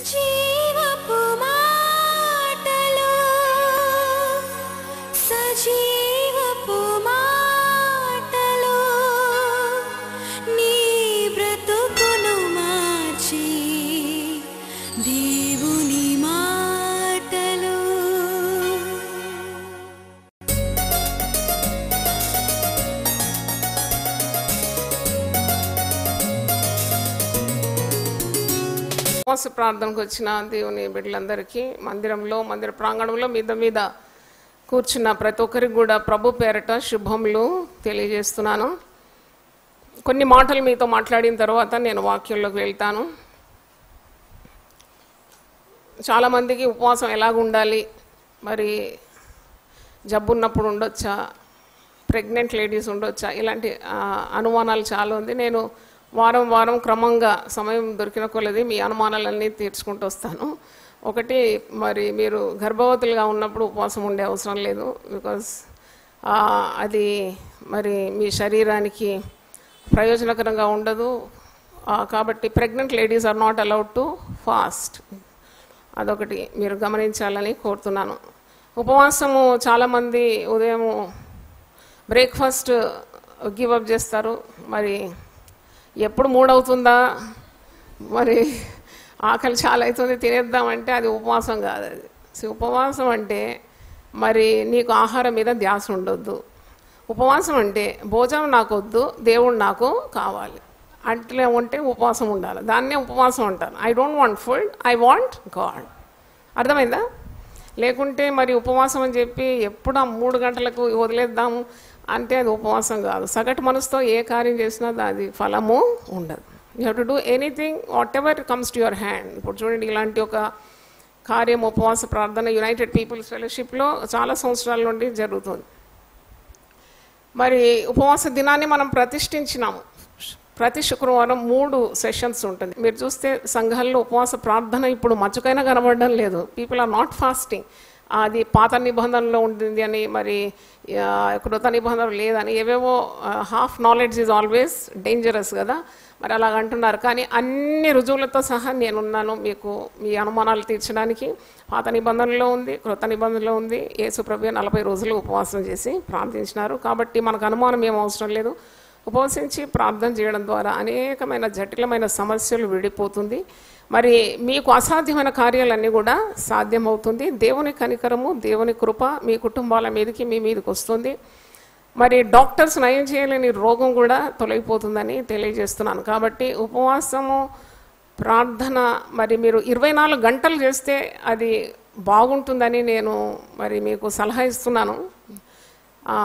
జీవపు మాటలు సజీవపు మాటలు నీ బ్రతుకును మార్చి దేవుని మాటలు ఉపవాస ప్రార్థనకు వచ్చిన దేవుని బిడ్డలందరికీ మందిరంలో మందిర ప్రాంగణంలో మీద మీద కూర్చున్న ప్రతి ఒక్కరికి కూడా ప్రభు పేరట శుభములు తెలియజేస్తున్నాను కొన్ని మాటలు మీతో మాట్లాడిన తర్వాత నేను వాక్యంలోకి వెళ్తాను చాలామందికి ఉపవాసం ఎలాగ ఉండాలి మరి జబ్బు ఉన్నప్పుడు ఉండొచ్చా ప్రెగ్నెంట్ లేడీస్ ఉండొచ్చా ఇలాంటి ఆ, అనుమానాలు చాలా ఉంది నేను వారం వారం క్రమంగా సమయం దొరికిన కొలది మీ అనుమానాలన్నీ తీర్చుకుంటూ వస్తాను ఒకటి మరి మీరు గర్భవతులుగా ఉన్నప్పుడు ఉపవాసం ఉండే అవసరం లేదు బికాస్ అది మరి మీ శరీరానికి ప్రయోజనకరంగా ఉండదు ఆ, కాబట్టి pregnant ladies are not allowed to fast అదొకటి మీరు గమనించాలని కోరుతున్నాను ఉపవాసము చాలామంది ఉదయము బ్రేక్ఫాస్ట్ గివ్ అప్ చేస్తారు మరి ఎప్పుడు మూడవుతుందా మరి ఆకలి చాలా అవుతుంది తినేద్దామంటే అది ఉపవాసం కాదు అది సో ఉపవాసం అంటే మరి నీకు ఆహారం మీద ధ్యాస ఉండొద్దు ఉపవాసం అంటే భోజనం నాకు వద్దు దేవుడు నాకు కావాలి అట్లే ఉంటే ఉపవాసం ఉండాలి దాన్నే ఉపవాసం అంటారు I don't want food I want God అర్థమైందా లేకుంటే మరి ఉపవాసం అని చెప్పి ఎప్పుడు ఆ మూడు గంటలకు వదిలేద్దాము అంటే అది ఉపవాసం కాదు సగటు మనసుతో ఏ కార్యం చేసినా అది ఫలము ఉండదు you have to do anything whatever comes to your hand ఇప్పుడు చూడండి ఇలాంటి ఒక కార్యం ఉపవాస ప్రార్థన యునైటెడ్ పీపుల్స్ ఫెలోషిప్లో చాలా సంవత్సరాల నుండి జరుగుతుంది మరి ఉపవాస దినాన్ని మనం ప్రతిష్ఠించినాము ప్రతి శుక్రవారం మూడు సెషన్స్ ఉంటుంది మీరు చూస్తే సంఘాల్లో ఉపవాస ప్రార్థన ఇప్పుడు మచ్చుకైనా కనబడడం లేదు పీపుల్ ఆర్ నాట్ ఫాస్టింగ్ అది పాత నిబంధనలో ఉంటుంది అని మరి ఆ, కృత నిబంధన లేదని ఏవేవో half knowledge is always dangerous కదా మరి అలాగ అంటున్నారు కానీ అన్ని రుజువులతో సహా నేనున్నాను మీకు మీ అనుమానాలు తీర్చడానికి పాత నిబంధనలో ఉంది కృత నిబంధనలో ఉంది యేసుప్రభు నలభై రోజులు ఉపవాసం చేసి ప్రార్థించినారు కాబట్టి మనకు అనుమానం ఏం అవసరం లేదు ఉపవసించి ప్రార్థన చేయడం ద్వారా అనేకమైన జటిలమైన సమస్యలు విడిపోతుంది మరి మీకు అసాధ్యమైన కార్యాలన్నీ కూడా సాధ్యమవుతుంది దేవుని కనికరము దేవుని కృప మీ కుటుంబాల మీదకి మీ మీదకి వస్తుంది మరి డాక్టర్స్ నయం చేయలేని రోగం కూడా తొలగిపోతుందని తెలియజేస్తున్నాను కాబట్టి ఉపవాసము ప్రార్థన మరి మీరు ఇరవై నాలుగు గంటలు చేస్తే అది బాగుంటుందని నేను మరి మీకు సలహా ఇస్తున్నాను ఆ,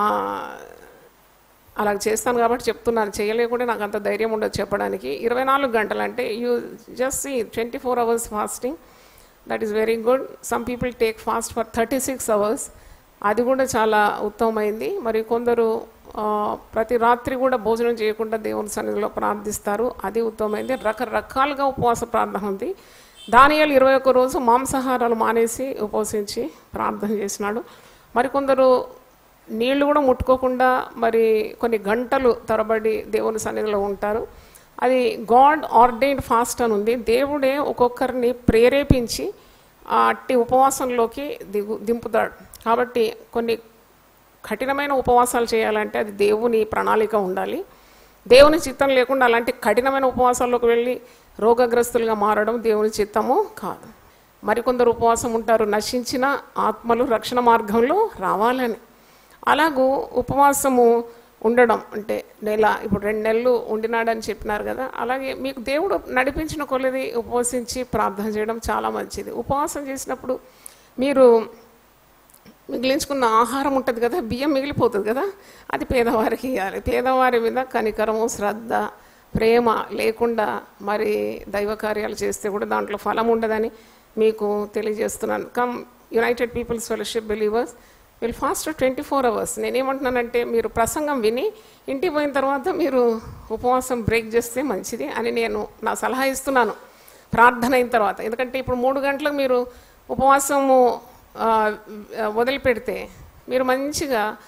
అలా చేస్తాను కాబట్టి చెప్తున్నాను చేయలేకుండా నాకు అంత ధైర్యం ఉండదు చెప్పడానికి ఇరవై నాలుగు గంటలు అంటే you just see twenty four hours fasting that is very good some people take fast for thirty six hours అది కూడా చాలా ఉత్తమమైంది మరి కొందరు ఆ, ప్రతి రాత్రి కూడా భోజనం చేయకుండా దేవుని సన్నిధిలో ప్రార్థిస్తారు అది ఉత్తమమైంది రకరకాలుగా ఉపవాస ప్రార్థన ఉంది దానియాలు ఇరవై ఒక్క రోజు మాంసాహారాలు మానేసి ఉపవసించి ప్రార్థన చేసినాడు మరికొందరు నీళ్లు కూడా ముట్టుకోకుండా మరి కొన్ని గంటలు తరబడి దేవుని సన్నిధిలో ఉంటారు అది గాడ్ ఆర్డైన్డ్ ఫాస్ట్ అని ఉంది దేవుడే ఒక్కొక్కరిని ప్రేరేపించి ఆ అట్టి ఉపవాసంలోకి దిగు దింపుతాడు కాబట్టి కొన్ని కఠినమైన ఉపవాసాలు చేయాలంటే అది దేవుని ప్రణాళిక ఉండాలి దేవుని చిత్తం లేకుండా అలాంటి కఠినమైన ఉపవాసాల్లోకి వెళ్ళి రోగగ్రస్తులుగా మారడం దేవుని చిత్తము కాదు మరికొందరు ఉపవాసం ఉంటారు నశించిన ఆత్మలు రక్షణ మార్గంలో రావాలని అలాగూ ఉపవాసము ఉండడం అంటే నెల ఇప్పుడు రెండు నెలలు ఉండినాడని చెప్పినారు కదా అలాగే మీకు దేవుడు నడిపించిన కొలది ఉపవసించి ప్రార్థన చేయడం చాలా మంచిది ఉపవాసం చేసినప్పుడు మీరు మిగిలించుకున్న ఆహారం ఉంటుంది కదా బియ్యం మిగిలిపోతుంది కదా అది పేదవారికి ఇవ్వాలి పేదవారి మీద కనికరము శ్రద్ధ ప్రేమ లేకుండా మరి దైవ కార్యాలు చేస్తే కూడా దాంట్లో ఫలం ఉండదని మీకు తెలియజేస్తున్నాను come United peoples Fellowship believers will fast twenty four hours నేనేమంటున్నానంటే మీరు ప్రసంగం విని ఇంటికి పోయిన తర్వాత మీరు ఉపవాసం బ్రేక్ చేస్తే మంచిది అని నేను నా సలహా ఇస్తున్నాను ప్రార్థన అయిన తర్వాత ఎందుకంటే ఇప్పుడు మూడు గంటలకు మీరు ఉపవాసము ఆ, వదిలిపెడితే మీరు మంచిగా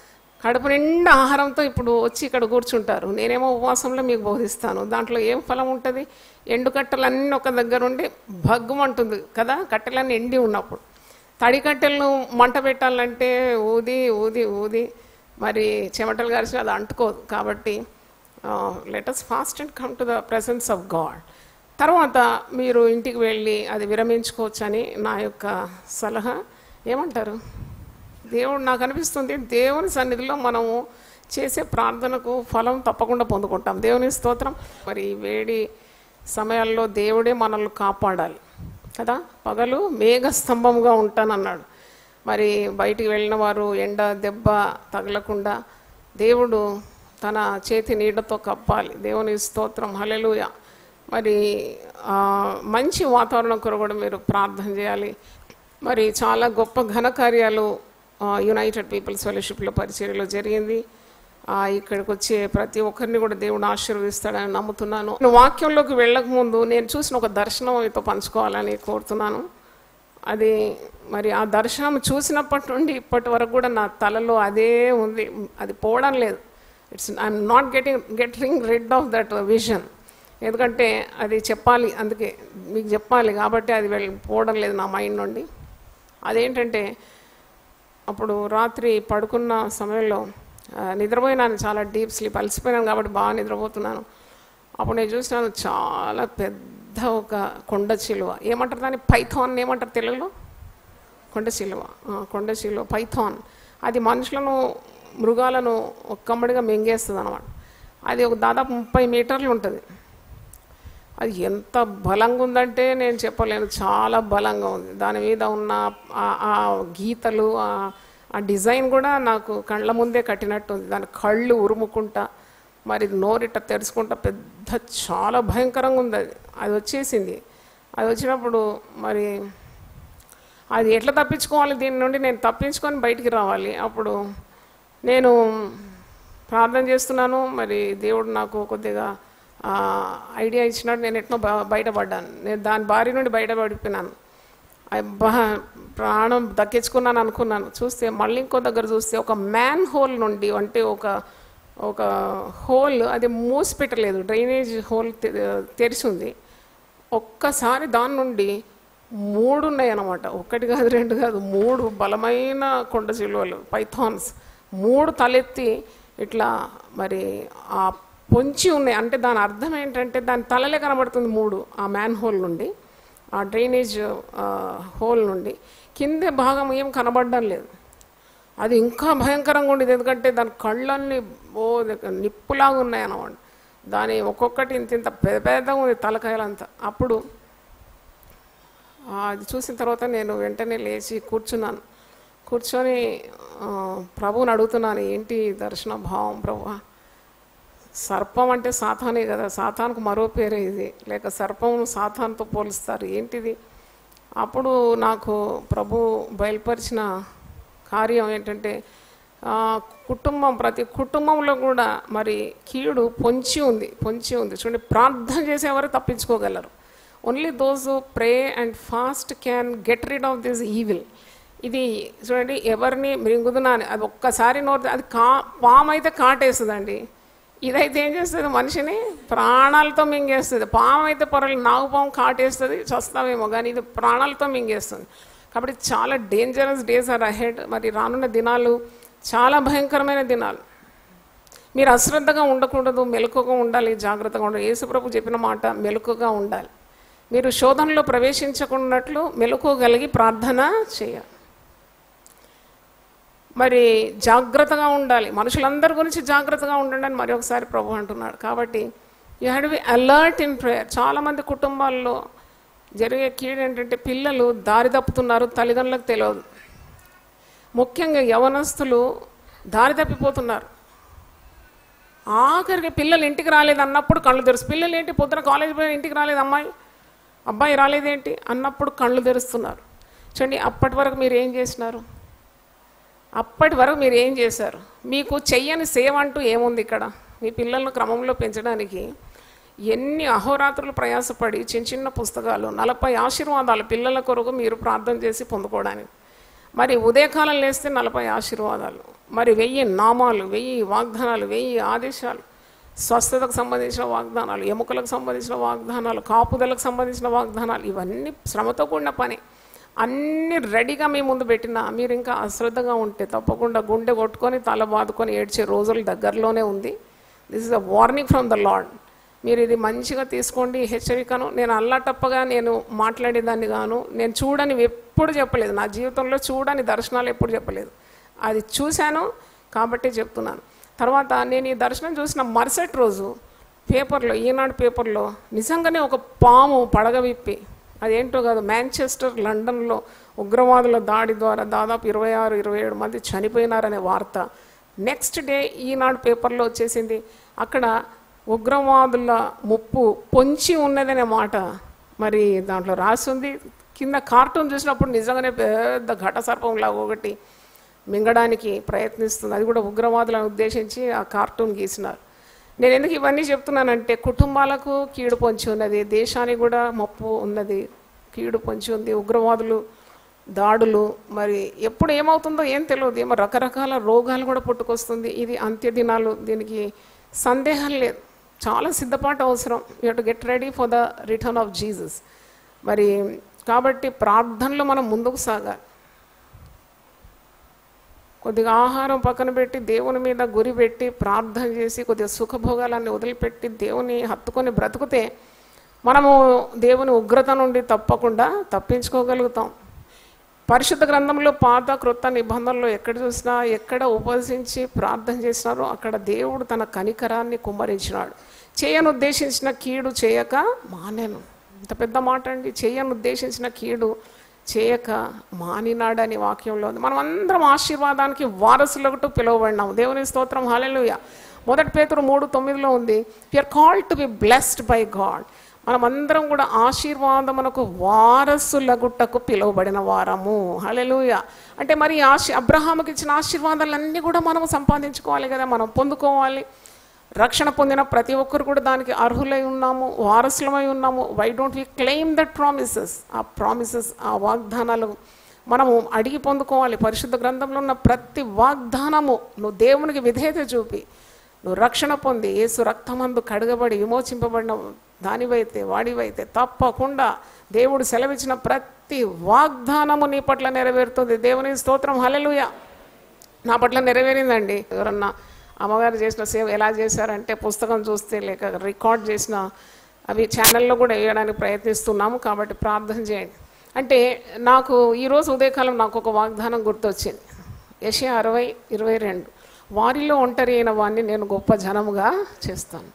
కడుపు నిండా ఆహారంతో ఇప్పుడు వచ్చి ఇక్కడ కూర్చుంటారు నేనేమో ఉపవాసంలో మీకు బోధిస్తాను దాంట్లో ఏం ఫలం ఉంటుంది ఎండు కట్టెలన్నీ ఒక దగ్గర ఉండి భగ్గుమంటుంది కదా కట్టెలన్నీ ఎండి ఉన్నప్పుడు తడి కట్టెలను మంట పెట్టాలంటే ఊది ఊది ఊది మరి చెమటలు గారిసి అది అంటుకోదు కాబట్టి let us fast and come to the presence of God తర్వాత మీరు ఇంటికి వెళ్ళి అది విరమించుకోవచ్చని నా యొక్క సలహా ఏమంటారు దేవుడు నాకు అనిపిస్తుంది దేవుని సన్నిధిలో మనము చేసే ప్రార్థనకు ఫలం తప్పకుండా పొందుకుంటాం దేవుని స్తోత్రం మరి ఈ వేడి సమయాల్లో దేవుడే మనల్ని కాపాడాలి కదా పగలు మేఘ స్తంభంగా ఉంటానన్నాడు మరి బయటికి వెళ్ళిన వారు ఎండ దెబ్బ తగలకుండా దేవుడు తన చేతి నీడతో కప్పాలి దేవుని స్తోత్రం హలెలుయ మరి ఆ, మంచి వాతావరణం కొరకు కూడా మీరు ప్రార్థన చేయాలి మరి చాలా గొప్ప ఘనకార్యాలు ఆ, యునైటెడ్ పీపుల్స్ ఫెలోషిప్లో పరిచర్యలో జరిగింది ఆ, ఇక్కడికి వచ్చే ప్రతి ఒక్కరిని కూడా దేవుడు ఆశీర్వదిస్తాడని నమ్ముతున్నాను నేను వాక్యంలోకి వెళ్ళక ముందు నేను చూసిన ఒక దర్శనం మీతో పంచుకోవాలని కోరుతున్నాను అది మరి ఆ దర్శనం చూసినప్పటి నుండి ఇప్పటి వరకు కూడా నా తలలో అదే ఉంది అది పోవడం లేదు it's I'm not getting getting rid of that vision ఎందుకంటే అది చెప్పాలి అందుకే మీకు చెప్పాలి కాబట్టి అది వెళ్ళి పోవడం లేదు నా మైండ్ నుండి అదేంటంటే అప్పుడు రాత్రి పడుకున్న సమయంలో ఆ, నిద్రపోయినాను చాలా డీప్ స్లీప్ అలసిపోయినాను కాబట్టి బాగా నిద్రపోతున్నాను అప్పుడు నేను చూసినాను చాలా పెద్ద ఒక కొండ చిలువ ఏమంటారు దాన్ని పైథాన్ ఏమంటారు తెలుగులో కొండ చిలువ ఆ, కొండ చిలువ పైథాన్ అది మనుషులను మృగాలను ఒక్కమ్మడిగా మింగేస్తుంది అనమాట అది ఒక దాదాపు ముప్పై మీటర్లు ఉంటుంది అది ఎంత బలంగా ఉందంటే నేను చెప్పలేను చాలా బలంగా ఉంది దాని మీద ఉన్న ఆ- ఆ గీతలు ఆ- ఆ డిజైన్ కూడా నాకు కళ్ళ ముందే కట్టినట్టు ఉంది దాని కళ్ళు ఉరుముకుంటా మరి నోరిట తెరుచుకుంటా పెద్ద చాలా భయంకరంగా ఉంది అది అది వచ్చేసింది అది వచ్చినప్పుడు మరి అది ఎట్లా తప్పించుకోవాలి దీని నుండి నేను తప్పించుకొని బయటికి రావాలి అప్పుడు నేను ప్రార్థన చేస్తున్నాను మరి దేవుడు నాకు కొద్దిగా ఆ, ఐడియా ఇచ్చినట్టు నేను ఎట్నో బ- బయటపడ్డాను నేను దాని బారి నుండి బయటపడిపోయినాను అబ్బా ప్రాణం దక్కించుకున్నాను అనుకున్నాను చూస్తే మళ్ళీ ఇంకో దగ్గర చూస్తే ఒక మ్యాన్ హోల్ నుండి అంటే ఒక ఒక హోల్ అది మూసిపెట్టలేదు డ్రైనేజ్ హోల్ తె- తెరిచి ఉంది ఒక్కసారి దాని నుండి మూడు ఉన్నాయి అన్నమాట ఒకటి కాదు రెండు కాదు మూడు బలమైన కొండ చిలువలు పైథాన్స్ మూడు తలెత్తి ఇట్లా మరి ఆ పొంచి ఉన్నాయి అంటే దాని అర్థం ఏంటంటే దాని తలలే కనబడుతుంది మూడు ఆ మ్యాన్ హోల్ నుండి ఆ డ్రైనేజ్ ఆ, హోల్ నుండి కింద భాగం ఏం కనబడడం లేదు అది ఇంకా భయంకరంగా ఉండేది ఎందుకంటే దాని కళ్ళన్నీ ఓ నిప్పులాగా ఉన్నాయి అన్నమాట దాని ఒక్కొక్కటి ఇంత ఇంత పెద్ద పెద్దగా ఉంది తలకాయలంతా అప్పుడు ఆ, అది చూసిన తర్వాత నేను వెంటనే లేచి కూర్చున్నాను కూర్చొని ఆ, ప్రభువుని అడుగుతున్నాను ఏంటి ఈ దర్శన భావం ప్రభు సర్పం అంటే సాతానే కదా సాతానికి మరో పేరే ఇది లేక సర్పం సాతాన్తో పోలుస్తారు ఏంటిది అప్పుడు నాకు ప్రభు బయలుపరిచిన కార్యం ఏంటంటే ఆ, కుటుంబం ప్రతి కుటుంబంలో కూడా మరి కీడు పొంచి ఉంది పొంచి ఉంది చూడండి ప్రార్థన చేసేవారు తప్పించుకోగలరు only those pray and fast can get rid of this evil ఇది చూడండి ఎవరిని మృంగుదునా అని అది ఒక్కసారి నోరు అది కా పాము అయితే కాటేస్తుందండి ఇదైతే ఏం చేస్తుంది మనిషిని ప్రాణాలతో మింగేస్తుంది పాము అయితే పొరలు నాగు పాము కాటేస్తుంది చస్తామేమో కానీ ఇది ప్రాణాలతో మింగేస్తుంది కాబట్టి చాలా డేంజరస్ డేస్ ఆర్ అహెడ్ మరి రానున్న దినాలు చాలా భయంకరమైన దినాలు మీరు అశ్రద్ధగా ఉండకూడదు మెలకుగా ఉండాలి జాగ్రత్తగా ఉండాలి యేసుప్రభు చెప్పిన మాట మెలకుగా ఉండాలి మీరు శోధనలో ప్రవేశించకున్నట్లు మెలకుగలిగి ప్రార్థన చేయాలి మరి జాగ్రత్తగా ఉండాలి మనుషులందరి గురించి జాగ్రత్తగా ఉండండి అని మరి ఒకసారి ప్రభు అంటున్నాడు కాబట్టి you had be alert in prayer చాలామంది కుటుంబాల్లో జరిగే కీడు ఏంటంటే పిల్లలు దారి తప్పుతున్నారు తల్లిదండ్రులకు తెలియదు ముఖ్యంగా యవనస్తులు దారి తప్పిపోతున్నారు ఆఖరికి పిల్లలు ఇంటికి రాలేదు అన్నప్పుడు కళ్ళు తెరుసు పిల్లలు ఏంటి పొద్దున కాలేజ్ పోయి ఇంటికి రాలేదు అమ్మాయి అబ్బాయి రాలేదేంటి అన్నప్పుడు కళ్ళు తెరుస్తున్నారు చూడండి అప్పటి వరకు మీరు ఏం చేసినారు అప్పటి వరకు మీరు ఏం చేశారు మీకు చెయ్యని సేవ అంటూ ఏముంది ఇక్కడ మీ పిల్లలను క్రమంలో పెంచడానికి ఎన్ని అహోరాత్రులు ప్రయాసపడి చిన్న చిన్న పుస్తకాలు నలభై ఆశీర్వాదాలు పిల్లల కొరకు మీరు ప్రార్థన చేసి పొందుకోవడానికి మరి ఉదయకాలం లేస్తే నలభై ఆశీర్వాదాలు మరి వెయ్యి నామాలు వెయ్యి వాగ్దానాలు వెయ్యి ఆదేశాలు స్వస్థతకు సంబంధించిన వాగ్దానాలు ఎముకలకు సంబంధించిన వాగ్దానాలు కాపుదలకు సంబంధించిన వాగ్దానాలు ఇవన్నీ శ్రమతో కూడిన పని అన్ని రెడీగా మీ ముందు పెట్టినా మీరు ఇంకా అశ్రద్ధగా ఉంటే తప్పకుండా గుండె కొట్టుకొని తల బాదుకొని ఏడ్చే రోజులు దగ్గరలోనే ఉంది this is a warning from the Lord మీరు ఇది మంచిగా తీసుకోండి ఈ హెచ్చరికను నేను అల్లాటప్పగా నేను మాట్లాడేదాన్ని గాను నేను చూడని ఎప్పుడు చెప్పలేదు నా జీవితంలో చూడని దర్శనాలు ఎప్పుడు చెప్పలేదు అది చూశాను కాబట్టి చెప్తున్నాను తర్వాత నేను ఈ దర్శనం చూసిన మరుసటి రోజు పేపర్లో ఈనాడు పేపర్లో నిజంగానే ఒక పాము పడగ విప్పి అదేంటో కాదు మాంచెస్టర్ లండన్లో ఉగ్రవాదుల దాడి ద్వారా దాదాపు ఇరవై ఆరు ఇరవై ఏడు మంది చనిపోయినారనే వార్త నెక్స్ట్ డే ఈనాడు పేపర్లో వచ్చేసింది అక్కడ ఉగ్రవాదుల ముప్పు పొంచి ఉన్నదనే మాట మరి దాంట్లో రాసి ఉంది కింద కార్టూన్ చూసినప్పుడు నిజంగానే పెద్ద ఘట సర్పంలాగా ఒకటి మింగడానికి ప్రయత్నిస్తుంది అది కూడా ఉగ్రవాదులను ఉద్దేశించి ఆ కార్టూన్ గీసినారు నేను ఎందుకు ఇవన్నీ చెప్తున్నానంటే కుటుంబాలకు కీడు పొంచి ఉన్నది దేశానికి కూడా ముప్పు ఉన్నది కీడు పొంచి ఉంది ఉగ్రవాదులు దాడులు మరి ఎప్పుడు ఏమవుతుందో ఏం తెలియదు ఏమో రకరకాల రోగాలు కూడా పుట్టుకొస్తుంది ఇది అంత్య దినాలు దీనికి సందేహం లేదు చాలా సిద్ధపాటు అవసరం you to get ready for the return of Jesus మరి కాబట్టి ప్రార్థనలో మనం ముందుకు సాగాలి కొద్దిగా ఆహారం పక్కన పెట్టి దేవుని మీద గురి పెట్టి ప్రార్థన చేసి కొద్దిగా సుఖభోగాలన్నీ వదిలిపెట్టి దేవుని హత్తుకొని బ్రతుకుతే మనము దేవుని ఉగ్రత నుండి తప్పకుండా తప్పించుకోగలుగుతాం పరిశుద్ధ గ్రంథంలో పాత క్రొత్త నిబంధనలు ఎక్కడ చూసినా ఎక్కడ ఉపవసించి ప్రార్థన చేసినారో అక్కడ దేవుడు తన కనికరాన్ని కుమ్మరించినాడు చేయను ఉద్దేశించిన కీడు చేయక మానేను ఇంత పెద్ద మాట అండి చేయను ఉద్దేశించిన కీడు చేయక మానినాడని వాక్యంలో ఉంది మనం అందరం ఆశీర్వాదానికి వారసులకు పిలువబడినాం దేవుని స్తోత్రం హాలెలుయ మొదటి పేతురు మూడు తొమ్మిదిలో ఉంది are call to be blessed by God మనమందరం కూడా ఆశీర్వాదమునకు వారసులగుట్టకు పిలువబడిన వారము హలెలుయ అంటే మరి ఆశీ అబ్రహాముకి ఇచ్చిన ఆశీర్వాదాలన్నీ కూడా మనం సంపాదించుకోవాలి కదా మనం పొందుకోవాలి రక్షణ పొందిన ప్రతి ఒక్కరు కూడా దానికి అర్హులై ఉన్నాము వారసులమై ఉన్నాము why don't we claim that promises ఆ ప్రామిసెస్ ఆ వాగ్దానాలు మనము అడిగి పొందుకోవాలి పరిశుద్ధ గ్రంథంలో ఉన్న ప్రతి వాగ్దానము నువ్వు దేవునికి విధేయత చూపి నువ్వు రక్షణ పొంది యేసు రక్తమందు కడగబడి విమోచింపబడిన దానివైతే వాడివైతే తప్పకుండా దేవుడు సెలవిచ్చిన ప్రతి వాగ్దానము నీ పట్ల నెరవేరుతుంది దేవుని స్తోత్రం హలెలుయ నా పట్ల నెరవేరిందండి ఎవరన్నా అమ్మగారు చేసిన సేవ ఎలా చేశారంటే పుస్తకం చూస్తే లేక రికార్డ్ చేసిన అవి ఛానల్లో కూడా వేయడానికి ప్రయత్నిస్తున్నాము కాబట్టి ప్రార్థన చేయండి అంటే నాకు ఈరోజు ఉదయకాలం నాకు ఒక వాగ్దానం గుర్తొచ్చింది యశ అరవై ఇరవై రెండు వారిలో ఒంటరి అయిన వాడిని నేను గొప్ప జనముగా చేస్తాను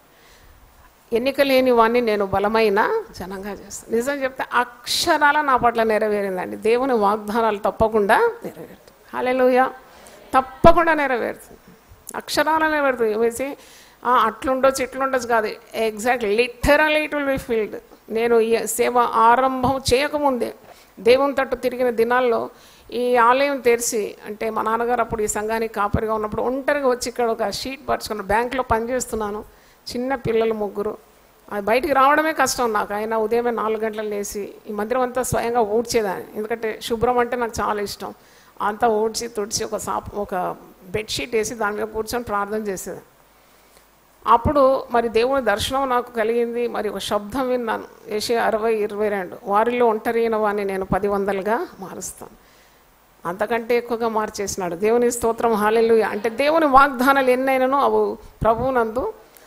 ఎన్నిక లేని వాడిని నేను బలమైన జనంగా చేస్తాను నిజం చెప్తే అక్షరాల నా పట్ల నెరవేరిందండి దేవుని వాగ్దానాలు తప్పకుండా నెరవేరుతుంది హాలేలుయ తప్పకుండా నెరవేరుతుంది అక్షరాల నెరవేరుతుంది వేసి "ఆ, అట్లుండొచ్చు ఇట్లుండొచ్చు కాదు exact literally it will be filled నేను ఈ సేవ ఆరంభం చేయకముందే దేవుని తట్టు తిరిగిన దినాల్లో ఈ ఆలయం తెరిచి అంటే మా నాన్నగారు అప్పుడు ఈ సంఘానికి కాపరిగా ఉన్నప్పుడు ఒంటరిగా వచ్చి ఇక్కడ ఒక షీట్ పరుచుకున్న బ్యాంక్లో పనిచేస్తున్నాను చిన్న పిల్లలు ముగ్గురు అది బయటికి రావడమే కష్టం నాకు అయినా ఉదయమే నాలుగు గంటలు లేచి ఈ మందిరం అంతా స్వయంగా ఊడ్చేదాన్ని ఎందుకంటే శుభ్రం అంటే నాకు చాలా ఇష్టం అంతా ఊడ్చి తుడిచి ఒక సాప్ ఒక బెడ్షీట్ వేసి దాని మీద కూర్చొని ప్రార్థన చేసేదాన్ని అప్పుడు మరి దేవుని దర్శనం నాకు కలిగింది మరి ఒక శబ్దం విన్నాను ఏషియా అరవై ఇరవై రెండు వారిలో ఒంటరైన వాడిని నేను పది వందలుగా మారుస్తాను అంతకంటే ఎక్కువగా మార్చేసినాడు దేవుని స్తోత్రం హాలెలు అంటే దేవుని వాగ్దానాలు ఎన్నైనానో అవు ప్రభువునందు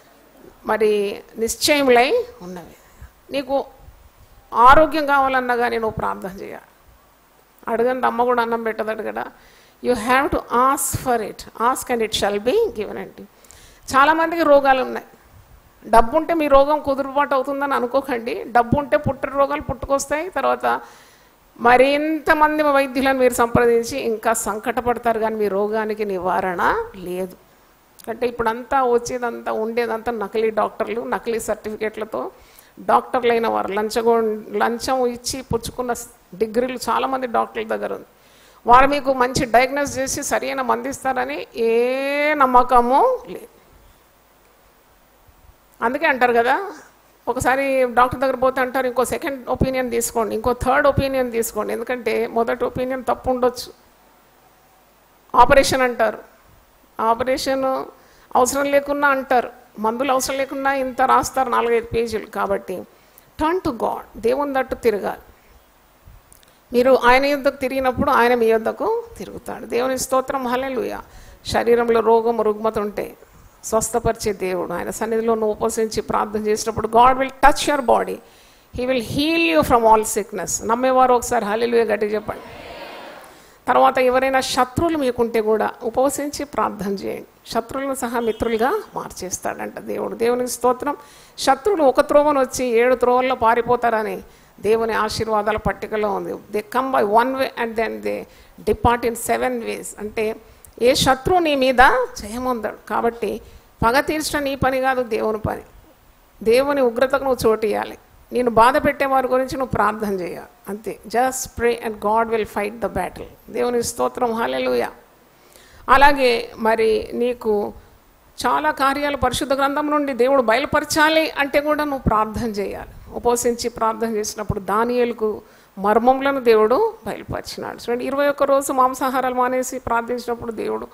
మరి నిశ్చయములై ఉన్నవి నీకు ఆరోగ్యం కావాలన్నా కానీ నువ్వు ప్రార్థన చేయాలి అడగండి అమ్మ కూడా అన్నం పెట్టదడు కదా you have to ask for it ask and it shall be given అండి చాలామందికి రోగాలు ఉన్నాయి డబ్బు ఉంటే మీ రోగం కుదురుబాటు అవుతుందని అనుకోకండి డబ్బు ఉంటే పుట్టిన రోగాలు పుట్టుకొస్తాయి తర్వాత మరింతమంది వైద్యులను మీరు సంప్రదించి ఇంకా సంకటపడతారు కానీ మీ రోగానికి నివారణ లేదు అంటే ఇప్పుడంతా వచ్చేదంతా ఉండేదంతా నకిలీ డాక్టర్లు నకిలీ సర్టిఫికేట్లతో డాక్టర్లు అయిన వారు లంచగో లంచం ఇచ్చి పుచ్చుకున్న డిగ్రీలు చాలామంది డాక్టర్ల దగ్గర ఉంది వారు మీకు మంచి డయాగ్నోస్ చేసి సరైన మందిస్తారని ఏ నమ్మకము లేదు అందుకే అంటారు కదా ఒకసారి డాక్టర్ దగ్గర పోతే అంటారు ఇంకో సెకండ్ ఒపీనియన్ తీసుకోండి ఇంకో థర్డ్ ఒపీనియన్ తీసుకోండి ఎందుకంటే మొదటి ఒపీనియన్ తప్పు ఉండొచ్చు ఆపరేషన్ అంటారు ఆపరేషన్ అవసరం లేకున్నా అంటారు మందులు అవసరం లేకున్నా ఇంత రాస్తారు నాలుగైదు పేజీలు కాబట్టి టర్న్ టు గాడ్ దేవుని తట్టు తిరగాలి మీరు ఆయన యుద్ధకు తిరిగినప్పుడు ఆయన మీ యుద్ధకు తిరుగుతాడు దేవుని స్తోత్రం హల్లెలూయా శరీరంలో రోగం రుగ్మత ఉంటే స్వస్థపరిచే దేవుడు ఆయన సన్నిధిలో నువ్వు ఉపసించి ప్రార్థన చేసినప్పుడు God will touch your body he will heal you from all sickness నమ్మేవారు ఒకసారి హల్లెలూయా గట్టి చెప్పండి తర్వాత ఎవరైనా శత్రువులు మీకుంటే కూడా ఉపవసించి ప్రార్థన చేయండి శత్రువులను సహా మిత్రులుగా మార్చేస్తాడంట దేవుడు దేవునికి స్తోత్రం శత్రువులు ఒక త్రోవను వచ్చి ఏడు త్రోవల్లో పారిపోతారని దేవుని ఆశీర్వాదాల పట్టికలో ఉంది they come by one way and then they depart in seven ways అంటే ఏ శత్రువు నీ మీద జయముందడు కాబట్టి పగ తీర్చడం నీ పని కాదు దేవుని పని దేవుని ఉగ్రతకు నువ్వు చోటు ఇవ్వాలి నేను బాధ పెట్టే వారి గురించి నువ్వు ప్రార్థన చేయాలి అంతే just pray and God will fight the battle దేవుని స్తోత్రం హాలెలుయ అలాగే మరి నీకు చాలా కార్యాలు పరిశుద్ధ గ్రంథం నుండి దేవుడు బయలుపరచాలి అంటే కూడా నువ్వు ప్రార్థన చేయాలి ఉపవసించి ప్రార్థన చేసినప్పుడు దానియలకు మర్మములను దేవుడు బయలుపరిచినాడు చూడండి ఇరవై ఒక్క రోజు మాంసాహారాలు మానేసి ప్రార్థించినప్పుడు దేవుడు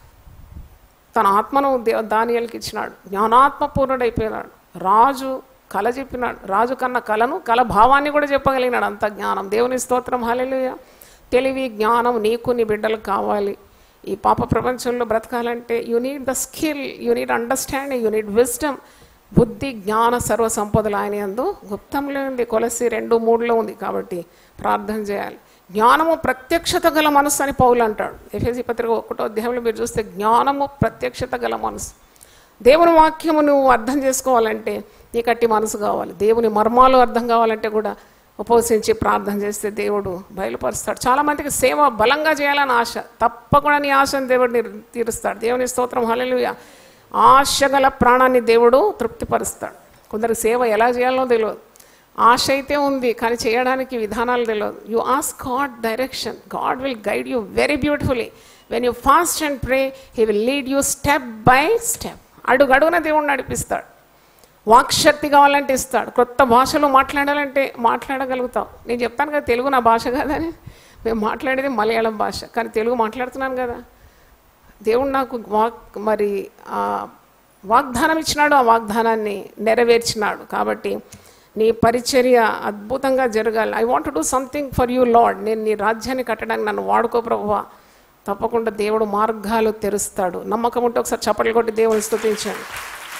తన ఆత్మను దే- దానియేలుకి ఇచ్చినాడు జ్ఞానాత్మ పూర్ణుడైపోయినాడు రాజు కళ చెప్పినాడు రాజు కన్న కళను కళ భావాన్ని కూడా చెప్పగలిగినాడు అంత జ్ఞానం దేవుని స్తోత్రం హల్లెలూయా తెలివి జ్ఞానం నీకు నీ బిడ్డలకు కావాలి ఈ పాప ప్రపంచంలో బ్రతకాలంటే you need the skill you need understanding you need wisdom బుద్ధి జ్ఞాన సర్వ సంపదలు ఆయన యందు గుప్తంలో ఉంది కొలసి రెండు మూడులో ఉంది కాబట్టి ప్రార్థన చేయాలి జ్ఞానము ప్రత్యక్షత గల మనసు అని పౌలు అంటాడు ఎఫ్ఎసి పత్రిక ఒకటో అధ్యాయంలో మీరు చూస్తే జ్ఞానము ప్రత్యక్షత గల మనసు దేవుని వాక్యము నువ్వు అర్థం చేసుకోవాలంటే నీకు అట్టి మనసు కావాలి దేవుని మర్మాలు అర్థం కావాలంటే కూడా ఉపవసించి ప్రార్థన చేస్తే దేవుడు బయలుపరుస్తాడు చాలామందికి సేవ బలంగా చేయాలని ఆశ తప్పకుండా నీ ఆశను దేవుడు నిర్- తీరుస్తాడు దేవుని స్తోత్రం హల్లెలూయా ఆశ గల ప్రాణాన్ని దేవుడు తృప్తిపరుస్తాడు కొందరికి సేవ ఎలా చేయాలో తెలియదు ఆశ అయితే ఉంది కానీ చేయడానికి విధానాలు తెలియదు you ask God direction God will guide you very beautifully when you fast and pray he will lead you step by step అడుగడుగున దేవుడు నడిపిస్తాడు వాక్శక్తి కావాలంటే ఇస్తాడు కొత్త భాషలో మాట్లాడాలంటే మాట్లాడగలుగుతావు నేను చెప్తాను కదా తెలుగు నా భాష కాదని మేము మాట్లాడేది మలయాళం భాష కానీ తెలుగు మాట్లాడుతున్నాను కదా దేవుడు నాకు వాక్ మరి ఆ వాగ్దానం ఇచ్చినాడు ఆ వాగ్దానాన్ని నెరవేర్చినాడు కాబట్టి నీ పరిచర్య అద్భుతంగా జరగాలి I want do something for you lord నేను నీ రాజ్యాన్ని కట్టడానికి నన్ను వాడుకో ప్రభువా తప్పకుండా దేవుడు మార్గాలు తెరుస్తాడు నమ్మకం ఉంటే ఒకసారి చప్పట్లు కొట్టి దేవుని స్తుతించండి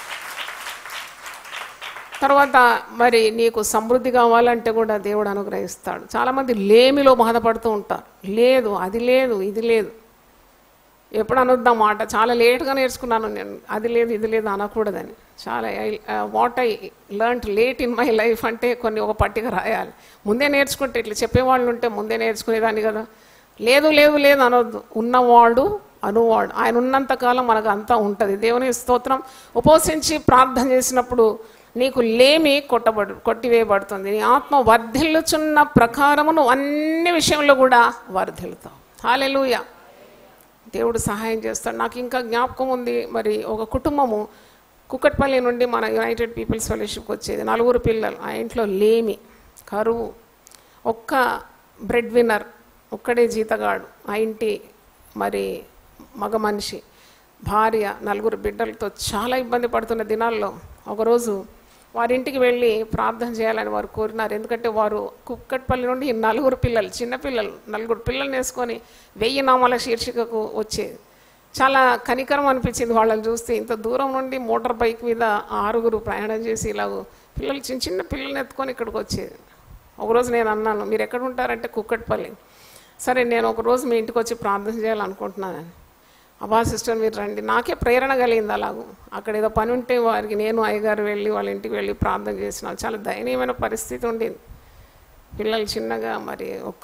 తర్వాత మరి నీకు సమృద్ధి కావాలంటే కూడా దేవుడు అనుగ్రహిస్తాడు చాలామంది లేమిలో బాధపడుతూ ఉంటారు లేదు అది లేదు ఇది లేదు ఎప్పుడు అనొద్దాం మాట చాలా లేట్గా నేర్చుకున్నాను నేను అది లేదు ఇది లేదు అనకూడదని చాలా what I learn late in my life అంటే కొన్ని ఒక పట్టిక రాయాలి ముందే నేర్చుకుంటే ఇట్లా చెప్పేవాళ్ళు ఉంటే ముందే నేర్చుకునేదాన్ని కదా లేదు లేదు లేదు అనొద్దు ఉన్నవాడు అనువాడు ఆయన ఉన్నంత కాలం మనకు అంతా ఉంటుంది దేవుని స్తోత్రం ఉపవసించి ప్రార్థన చేసినప్పుడు నీకు లేమి కొట్టబడు కొట్టివేయబడుతుంది నీ ఆత్మ వర్ధిల్లుచున్న ప్రకారము నువ్వు అన్ని విషయంలో కూడా వర్ధిల్లుతావు హాలెలూయా దేవుడు సహాయం చేస్తాడు నాకు ఇంకా జ్ఞాపకం ఉంది మరి ఒక కుటుంబము కుక్కట్పల్లి నుండి మన యునైటెడ్ పీపుల్స్ ఫెలోషిప్కి వచ్చేది నలుగురు పిల్లలు ఆ ఇంట్లో లేమి కరువు ఒక్క బ్రెడ్ విన్నర్ ఒక్కడే జీతగాడు ఆ ఇంటి మరి మగ మనిషి భార్య నలుగురు బిడ్డలతో చాలా ఇబ్బంది పడుతున్న దినాల్లో ఒకరోజు వారింటికి వెళ్ళి ప్రార్థన చేయాలని వారు కోరినారు ఎందుకంటే వారు కుక్కట్పల్లి నుండి ఈ నలుగురు పిల్లలు చిన్న పిల్లలు నలుగురు పిల్లల్ని వేసుకొని వెయ్యి నామాల శీర్షికకు వచ్చేది చాలా కనికరం అనిపించింది వాళ్ళని చూస్తే ఇంత దూరం నుండి మోటార్ బైక్ మీద ఆరుగురు ప్రయాణం చేసి ఇలాగ పిల్లలు చిన్న చిన్న పిల్లల్ని ఎత్తుకొని ఇక్కడికి వచ్చేది ఒకరోజు నేను అన్నాను మీరు ఎక్కడ ఉంటారంటే కుక్కట్పల్లి సరే నేను ఒకరోజు మీ ఇంటికి వచ్చి ప్రార్థన చేయాలనుకుంటున్నానని అబ్బా సిస్టర్ మీరు రండి నాకే ప్రేరణ కలిగింది అలాగూ అక్కడ ఏదో పని ఉంటే వారికి నేను అయ్యగారు వెళ్ళి వాళ్ళ ఇంటికి వెళ్ళి ప్రార్థన చేసిన చాలా దయనీయమైన పరిస్థితి ఉండింది పిల్లలు చిన్నగా మరి ఒక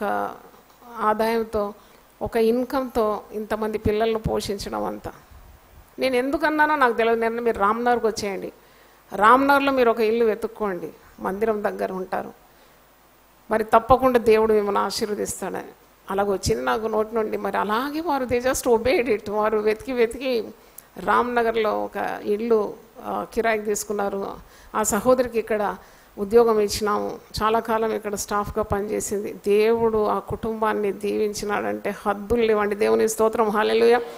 ఆదాయంతో ఒక ఇన్కంతో ఇంతమంది పిల్లలను పోషించడం అంతా నేను ఎందుకన్నానో నాకు తెలియదు నేను మీరు రామ్నగర్కి వచ్చేయండి రామ్నగర్లో మీరు ఒక ఇల్లు వెతుక్కోండి మందిరం దగ్గర ఉంటారు మరి తప్పకుండా దేవుడు మిమ్మల్ని ఆశీర్వదిస్తాడని అలాగ వచ్చింది నాకు నోటి నుండి మరి అలాగే వారు దే జస్ట్ ఒబేడ్ ఇట్ వారు వెతికి వెతికి రామ్నగర్లో ఒక ఇల్లు ఆ, కిరాయికి తీసుకున్నారు ఆ సహోదరికి ఇక్కడ ఉద్యోగం ఇచ్చినాము చాలా కాలం ఇక్కడ స్టాఫ్గా పనిచేసింది దేవుడు ఆ కుటుంబాన్ని దీవించినాడంటే హద్దులు లేవండి దేవుని స్తోత్రం హాలెలుయ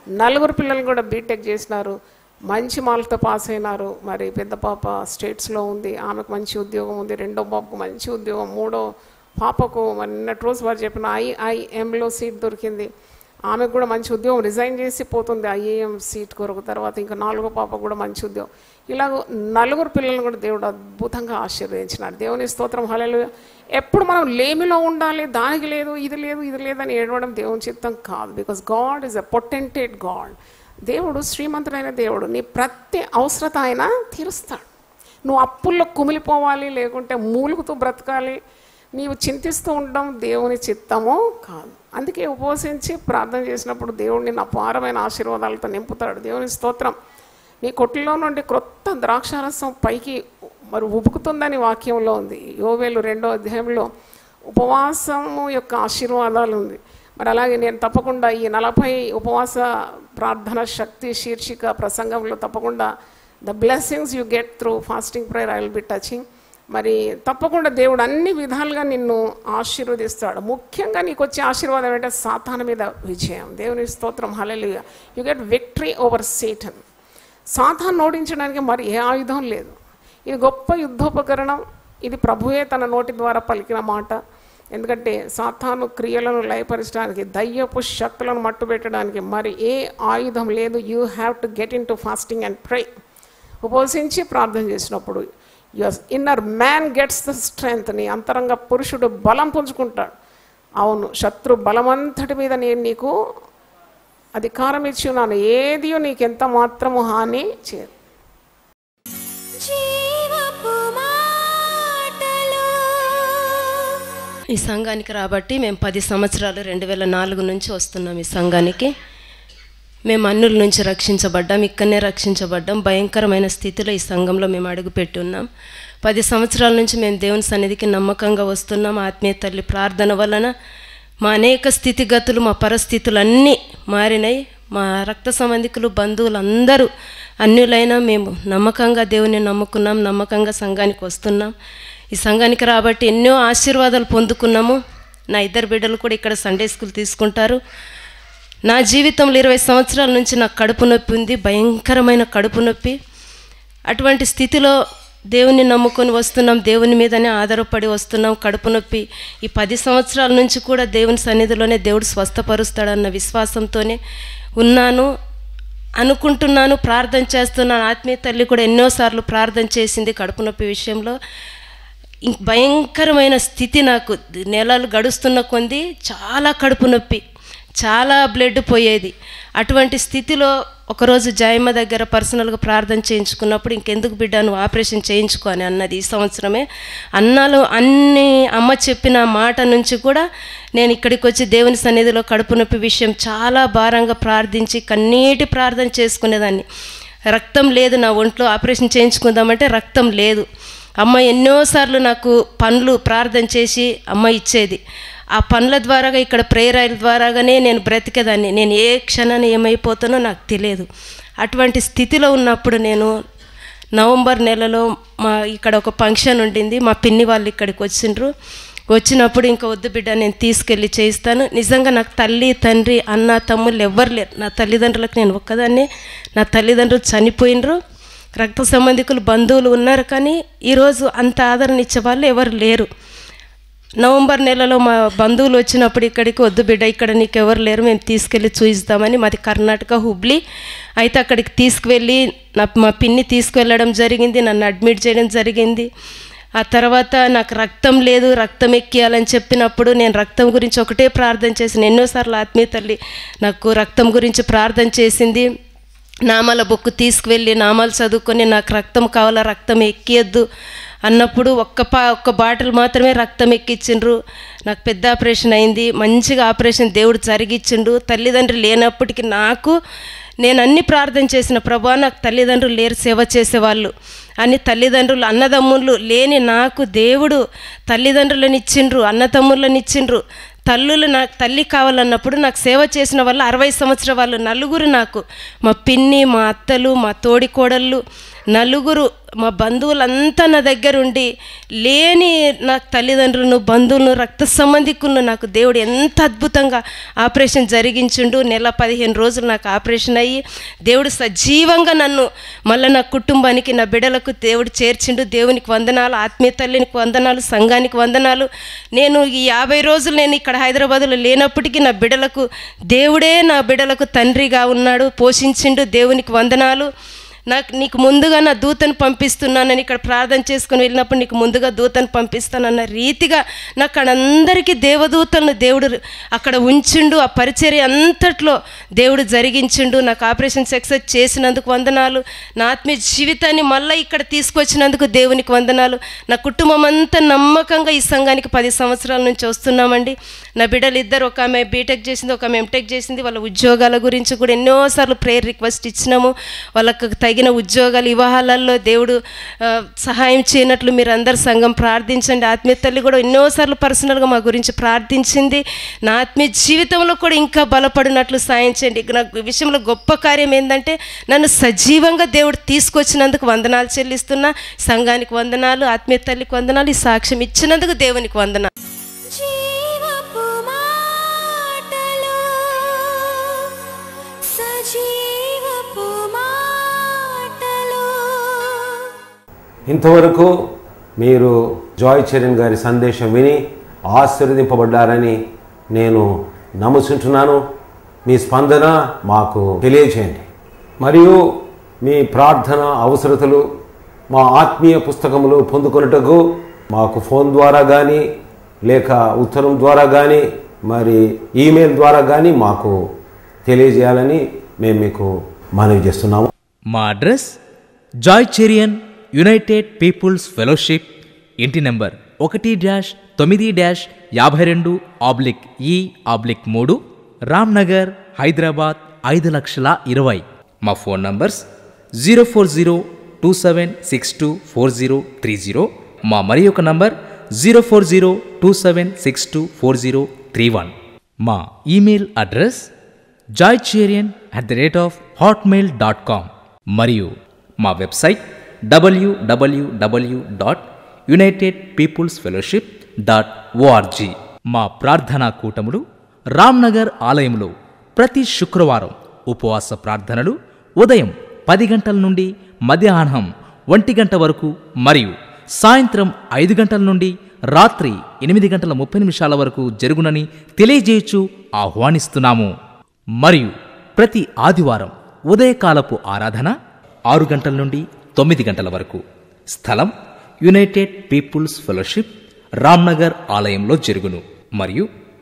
నలుగురు పిల్లలు కూడా బీటెక్ చేసినారు మంచి మార్కులతో పాస్ అయినారు మరి పెద్ద పాప స్టేట్స్లో ఉంది ఆమెకు మంచి ఉద్యోగం ఉంది రెండో పాపకు మంచి ఉద్యోగం మూడో పాపకు మొన్నటి రోజు వారు చెప్పిన ఐఐఎంలో సీట్ దొరికింది ఆమెకు కూడా మంచి ఉద్యోగం రిజైన్ చేసి పోతుంది ఐఏఎం సీట్ కొరకు తర్వాత ఇంకా నాలుగో పాప కూడా మంచి ఉద్యోగం ఇలాగ నలుగురు పిల్లలను కూడా దేవుడు అద్భుతంగా ఆశీర్వదించినాడు దేవుని స్తోత్రం హలలు ఎప్పుడు మనం లేమిలో ఉండాలి దానికి లేదు ఇది లేదు ఇది లేదని ఏడవడం దేవుని చిత్తం కాదు because God is a potentate God దేవుడు శ్రీమంతుడైన దేవుడు నీ ప్రతి అవసరత ఆయన తీరుస్తాడు నువ్వు అప్పుల్లో కుమిలిపోవాలి లేకుంటే మూలుగుతూ బ్రతకాలి నీవు చింతిస్తూ ఉండడం దేవుని చిత్తము కాదు అందుకే ఉపవసించి ప్రార్థన చేసినప్పుడు దేవుడు నిన్ను అపారమైన ఆశీర్వాదాలతో నింపుతాడు దేవుని స్తోత్రం నీ కొట్లలో నుండి క్రొత్త ద్రాక్షారసం పైకి మరి ఉబుకుతుందని వాక్యంలో ఉంది యోవేలు రెండో అధ్యాయంలో ఉపవాసము యొక్క ఆశీర్వాదాలు ఉంది మరి అలాగే నేను తప్పకుండా ఈ నలభై ఉపవాస ప్రార్థన శక్తి శీర్షిక ప్రసంగంలో తప్పకుండా the blessings you get through fasting prayer I will be touching మరి తప్పకుండా దేవుడు అన్ని విధాలుగా నిన్ను ఆశీర్వదిస్తాడు ముఖ్యంగా నీకు వచ్చే ఆశీర్వాదం ఏంటంటే సాతాన మీద విజయం దేవుని స్తోత్రం హలలుగా you get victory over Satan సాతాన్ని ఓడించడానికి మరి ఏ ఆయుధం లేదు ఇది గొప్ప యుద్ధోపకరణం ఇది ప్రభువే తన నోటి ద్వారా పలికిన మాట ఎందుకంటే సాతాను క్రియలను లయపరచడానికి దయ్యపు శక్తులను మట్టుబెట్టడానికి మరి ఏ ఆయుధం లేదు you have to get into fasting and pray ఉపవసించి ప్రార్థన చేసినప్పుడు your inner man gets the strength నీ అంతరంగ పురుషుడు బలం పుంజుకుంటాడు అవును శత్రు బలమంతటి మీద నేను నీకు అధికారం ఇచ్చి ఉన్నాను ఏది నీకు ఎంత మాత్రము హాని చేయదు జీవపు మాటలు ఈ సంఘానికి రాబట్టి మేము పది సంవత్సరాలు రెండు వేల నాలుగు నుంచి వస్తున్నాం ఈ సంఘానికి మేము అన్నుల నుంచి రక్షించబడ్డాం ఇక్కడనే రక్షించబడ్డాం భయంకరమైన స్థితిలో ఈ సంఘంలో మేము అడుగుపెట్టి ఉన్నాం పది సంవత్సరాల నుంచి మేము దేవుని సన్నిధికి నమ్మకంగా వస్తున్నాం ఆత్మీయ తల్లి ప్రార్థన వలన మా అనేక స్థితిగతులు మా పరిస్థితులు అన్నీ మారినాయి మా రక్త సంబంధికులు బంధువులు అందరూ అన్యులైనా మేము నమ్మకంగా దేవుని నమ్ముకున్నాం నమ్మకంగా సంఘానికి వస్తున్నాం ఈ సంఘానికి రాబట్టి ఎన్నో ఆశీర్వాదాలు పొందుకున్నాము నా ఇద్దరు బిడ్డలు కూడా ఇక్కడ సండే స్కూల్ తీసుకుంటారు నా జీవితంలో ఇరవై సంవత్సరాల నుంచి నాకు కడుపు నొప్పి ఉంది భయంకరమైన కడుపు నొప్పి అటువంటి స్థితిలో దేవుని నమ్ముకొని వస్తున్నాం దేవుని మీదనే ఆధారపడి వస్తున్నాం కడుపు నొప్పి ఈ పది సంవత్సరాల నుంచి కూడా దేవుని సన్నిధిలోనే దేవుడు స్వస్థపరుస్తాడన్న విశ్వాసంతోనే ఉన్నాను అనుకుంటున్నాను ప్రార్థన చేస్తున్నాను ఆత్మీయ తల్లి కూడా ఎన్నోసార్లు ప్రార్థన చేసింది కడుపు నొప్పి విషయంలో ఇం- భయంకరమైన స్థితి నాకు నెలలు గడుస్తున్న కొంది చాలా కడుపు నొప్పి చాలా బ్లడ్ పోయేది అటువంటి స్థితిలో ఒకరోజు జయమ్మ దగ్గర పర్సనల్గా ప్రార్థన చేయించుకున్నప్పుడు ఇంకెందుకు బిడ్డ నువ్వు ఆపరేషన్ చేయించుకో అని అన్నది ఈ సంవత్సరమే అన్నాలు అన్ని అమ్మ చెప్పిన మాట నుంచి కూడా నేను ఇక్కడికి వచ్చి దేవుని సన్నిధిలో కడుపు నొప్పి విషయం చాలా భారంగా ప్రార్థించి కన్నీటి ప్రార్థన చేసుకునేదాన్ని రక్తం లేదు నా ఒంట్లో ఆపరేషన్ చేయించుకుందామంటే రక్తం లేదు అమ్మ ఎన్నోసార్లు నాకు పండ్లు ప్రార్థన చేసి అమ్మ ఇచ్చేది ఆ పండ్ల ద్వారాగా ఇక్కడ ప్రేరాయిల ద్వారాగానే నేను బ్రతికేదాన్ని నేను ఏ క్షణాన్ని ఏమైపోతానో నాకు తెలియదు అటువంటి స్థితిలో ఉన్నప్పుడు నేను నవంబర్ నెలలో మా ఇక్కడ ఒక ఫంక్షన్ ఉండింది మా పిన్ని వాళ్ళు ఇక్కడికి వచ్చిండ్రు వచ్చినప్పుడు ఇంకా వద్దు బిడ్డ నేను తీసుకెళ్ళి చేయిస్తాను నిజంగా నాకు తల్లి తండ్రి అన్న తమ్ముళ్ళు ఎవ్వరు లేరు నా తల్లిదండ్రులకు నేను ఒక్కదాన్ని నా తల్లిదండ్రులు చనిపోయినరు రక్త సంబంధికులు బంధువులు ఉన్నారు కానీ ఈరోజు అంత ఆదరణ ఇచ్చే వాళ్ళు ఎవరు లేరు నవంబర్ నెలలో మా బంధువులు వచ్చినప్పుడు ఇక్కడికి వద్దు బిడ్డ ఇక్కడ నీకు ఎవరు లేరు మేము తీసుకెళ్ళి చూయిస్తామని మాది కర్ణాటక హుబ్లీ అయితే అక్కడికి తీసుకువెళ్ళి నా మా పిన్ని తీసుకువెళ్ళడం జరిగింది నన్ను అడ్మిట్ చేయడం జరిగింది ఆ తర్వాత నాకు రక్తం లేదు రక్తం ఎక్కియాలని చెప్పినప్పుడు నేను రక్తం గురించి ఒకటే ప్రార్థన చేసిన ఎన్నోసార్లు ఆత్మీయ తల్లి నాకు రక్తం గురించి ప్రార్థన చేసింది నామాల బుక్ తీసుకువెళ్ళి నామాలు చదువుకొని నాకు రక్తం కావాలా రక్తం ఎక్కియద్దు అన్నప్పుడు ఒక్క పా ఒక్క బాటిల్ మాత్రమే రక్తం ఎక్కించిండ్రు నాకు పెద్ద ఆపరేషన్ అయింది మంచిగా ఆపరేషన్ దేవుడు జరిగిచ్చిండు తల్లిదండ్రులు లేనప్పటికీ నాకు నేను అన్ని ప్రార్థన చేసిన ప్రభా నాకు తల్లిదండ్రులు లేరు సేవ చేసేవాళ్ళు అని తల్లిదండ్రులు అన్నదమ్ముళ్ళు లేని నాకు దేవుడు తల్లిదండ్రులను ఇచ్చిండ్రు అన్నతమ్ముళ్ళని ఇచ్చిండ్రు తల్లులు నాకు తల్లి కావాలన్నప్పుడు నాకు సేవ చేసిన వాళ్ళు అరవై సంవత్సరాల వాళ్ళు నలుగురు నాకు మా పిన్ని మా అత్తలు మా తోడి కోడళ్ళు నలుగురు మా బంధువులంతా నా దగ్గర ఉండి లేని నా తల్లిదండ్రులను బంధువులను రక్త సంబంధికులను నాకు దేవుడు ఎంత అద్భుతంగా ఆపరేషన్ జరిగించుండు నెల పదిహేను రోజులు నాకు ఆపరేషన్ అయ్యి దేవుడు సజీవంగా నన్ను మళ్ళీ నా కుటుంబానికి నా బిడ్డలకు దేవుడు చేర్చిండు దేవునికి వందనాలు ఆత్మీయ తల్లినికి వందనాలు సంఘానికి వందనాలు నేను ఈ యాభై రోజులు నేను ఇక్కడ హైదరాబాద్లో లేనప్పటికీ నా బిడ్డలకు దేవుడే నా బిడ్డలకు తండ్రిగా ఉన్నాడు పోషించిండు దేవునికి వందనాలు నాకు నీకు ముందుగా నా దూతను పంపిస్తున్నానని ఇక్కడ ప్రార్థన చేసుకుని వెళ్ళినప్పుడు నీకు ముందుగా దూతను పంపిస్తానన్న రీతిగా నాకు అక్కడందరికీ దేవదూతలను దేవుడు అక్కడ ఉంచిండు ఆ పరిచర్య అంతట్లో దేవుడు జరిగించిండు నాకు ఆపరేషన్ సక్సెస్ చేసినందుకు వందనాలు నా ఆత్మీయ జీవితాన్ని మళ్ళీ ఇక్కడ తీసుకొచ్చినందుకు దేవునికి వందనాలు నా కుటుంబం అంతా నమ్మకంగా ఈ సంఘానికి పది సంవత్సరాల నుంచి వస్తున్నామండి నా బిడ్డలు ఇద్దరు ఒక ఆమె బీటెక్ చేసింది ఒక ఆమె ఎంటెక్ చేసింది వాళ్ళ ఉద్యోగాల గురించి కూడా ఎన్నోసార్లు ప్రేయర్ రిక్వెస్ట్ ఇచ్చినాము వాళ్ళకు తగిన ఉద్యోగాలు వివాహాలలో దేవుడు ఆ, సహాయం చేయనట్లు మీరు అందరు సంఘం ప్రార్థించండి ఆత్మీయ తల్లి కూడా ఎన్నోసార్లు పర్సనల్గా మా గురించి ప్రార్థించింది నా ఆత్మీయ జీవితంలో కూడా ఇంకా బలపడినట్లు సాయం చేయండి ఇక నాకు ఈ విషయంలో గొప్ప కార్యం ఏంటంటే నన్ను సజీవంగా దేవుడు తీసుకొచ్చినందుకు వందనాలు చెల్లిస్తున్నా సంఘానికి వందనాలు ఆత్మీయ తల్లికి వందనాలు ఈ సాక్ష్యం ఇచ్చినందుకు దేవునికి వందనాలు జీవపు మాటలు సజీవపు మాటలు ఇంతవరకు మీరు జాయ్ చరణ్ గారి సందేశం విని ఆశీర్వదింపబడ్డారని నేను నమ్ముచుంటున్నాను మీ స్పందన మాకు తెలియచేయండి మరియు మీ ప్రార్థన అవసరతలు మా ఆత్మీయ పుస్తకములు పొందుకొనుటకు మాకు ఫోన్ ద్వారా కానీ లేక ఉత్తరం ద్వారా కానీ మరి ఈమెయిల్ ద్వారా కానీ మాకు తెలియజేయాలని మేము మీకు మనవి చేస్తున్నాము మా address Joy Cherian United peoples Fellowship ఇంటి నెంబర్ ఒకటి డాష్ తొమ్మిది డాష్ యాభై రెండు ఆబ్లిక్ ఈ ఆబ్లిక్ మూడు రామ్ నగర్ హైదరాబాద్ ఐదు లక్షల ఇరవై మా phone numbers zero four zero two seven six two four zero three zero మా మరి ఒక number zero four zero two seven six two four zero three one మా ఈమెయిల్ అడ్రస్ జాయ్చేరియన్ at the rate of Hotmail dot com మరియు మా website WWW dot united peoples fellowship dot ORG మా ప్రార్థనా కూటములు రామ్నగర్ ఆలయంలో ప్రతి శుక్రవారం ఉపవాస ప్రార్థనలు ఉదయం పది గంటల నుండి మధ్యాహ్నం ఒంటి గంట వరకు మరియు సాయంత్రం ఐదు గంటల నుండి రాత్రి ఎనిమిది గంటల ముప్పై నిమిషాల వరకు జరుగునని తెలియజేయచ్చు ఆహ్వానిస్తున్నాము మరియు ప్రతి ఆదివారం ఉదయకాలపు ఆరాధన ఆరు గంటల నుండి తొమ్మిది గంటల వరకు స్థలం యునైటెడ్ పీపుల్స్ ఫెలోషిప్ రామ్నగర్ ఆలయంలో జరుగును మరియు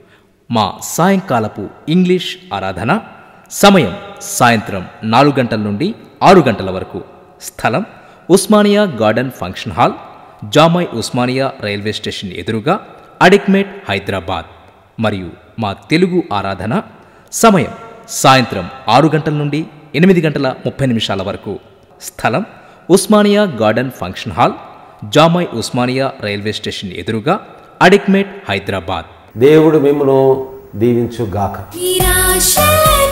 మా సాయంకాలపు ఇంగ్లీష్ ఆరాధన సమయం సాయంత్రం నాలుగు గంటల నుండి ఆరు గంటల వరకు స్థలం Osmania garden function hall Jamai Osmania railway station ఎదురుగా అడిక్మేట్ హైదరాబాద్ మరియు మా తెలుగు ఆరాధన సమయం సాయంత్రం ఆరు గంటల నుండి ఎనిమిది గంటల ముప్పై నిమిషాల వరకు స్థలం Osmania garden function hall Jamai Osmania railway station ఎదురుగా అడిక్మేట్ హైదరాబాద్ దేవుడు మిమ్మను దీవించుగాక నిరాశలే